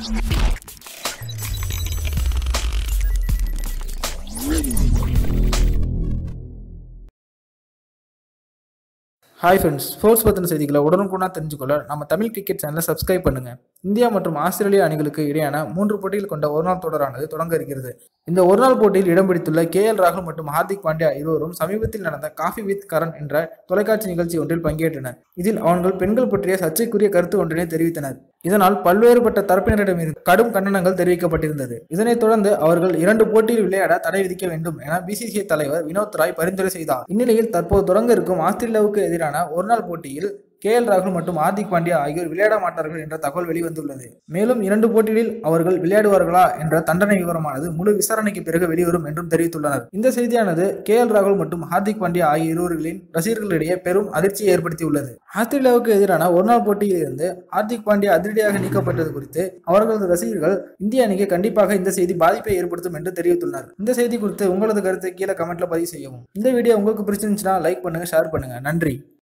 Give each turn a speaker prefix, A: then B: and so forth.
A: hi friends sports பற்றின செய்திகளை உடனுக்குடனாக தெரிஞ்சுக்கொள்ள நம்ம தமிழ் கிரிக்கெட் சேனலை சப்ஸ்கிரைப் பண்ணுங்க இந்தியா மற்றும் ஆஸ்திரேலியா அணிகளுக்கு இடையான மூன்று போட்டிகள் கொண்ட ஒருநாள் தொடரானது தொடங்க இருக்கிறது இந்த ஒருநாள் போட்டியில் இடம் பிடித்துள்ள கே எல் ராகுல் மற்றும் ஹார்திக் பாண்டியா இருவரும் சமீபத்தில் நடந்த காஃபி வித் கரண் என்ற தொலைக்காட்சி நிகழ்ச்சி ஒன்றில் பங்கேற்றனர் இதில் அவர்கள் பெண்கள் பற்றிய சர்ச்சைக்குரிய கருத்து ஒன்றினை தெரிவித்தனர் இதனால் பல்வேறுபட்ட தரப்பினரிடமிருந்து கடும் கண்டனங்கள் தெரிவிக்கப்பட்டிருந்தது இதனைத் தொடர்ந்து அவர்கள் இரண்டு போட்டியில் விளையாட தடை விதிக்க வேண்டும் என பிசிசிஐ தலைவர் வினோத் ராய் பரிந்துரை செய்தார் இந்நிலையில் தற்போது தொடங்க இருக்கும் ஆஸ்திரேலியாவுக்கு எதிரான ஒருநாள் போட்டியில் கே எல் ராகுல் மற்றும் ஹார்திக் பாண்டியா ஆகியோர் விளையாட மாட்டார்கள் என்ற தகவல் வெளிவந்துள்ளது மேலும் இரண்டு போட்டிகளில் அவர்கள் விளையாடுவார்களா என்ற தண்டனை விவரமானது முழு விசாரணைக்கு பிறகு வெளிவரும் என்றும் தெரிவித்துள்ளனர் இந்த செய்தியானது கே எல் ராகுல் மற்றும் ஹார்திக் பாண்டியா ஆகிய இருவர்களின் ரசிகர்களிடையே பெரும் அதிர்ச்சியை ஏற்படுத்தியுள்ளது ஆஸ்திரேலியாவுக்கு எதிரான ஒருநாள் போட்டியில் இருந்து ஹார்திக் பாண்டியா அதிரடியாக நீக்கப்பட்டது குறித்து அவர்களது ரசிகர்கள் இந்திய அணிக்கு கண்டிப்பாக இந்த செய்தி பாதிப்பை ஏற்படுத்தும் என்று தெரிவித்துள்ளனர் இந்த செய்தி குறித்து உங்களது கருத்தை கீழே கமெண்ட்ல பதிவு செய்யவும் இந்த வீடியோ உங்களுக்கு பிடிச்சிருந்துச்சுன்னா லைக் பண்ணுங்க ஷேர் பண்ணுங்க நன்றி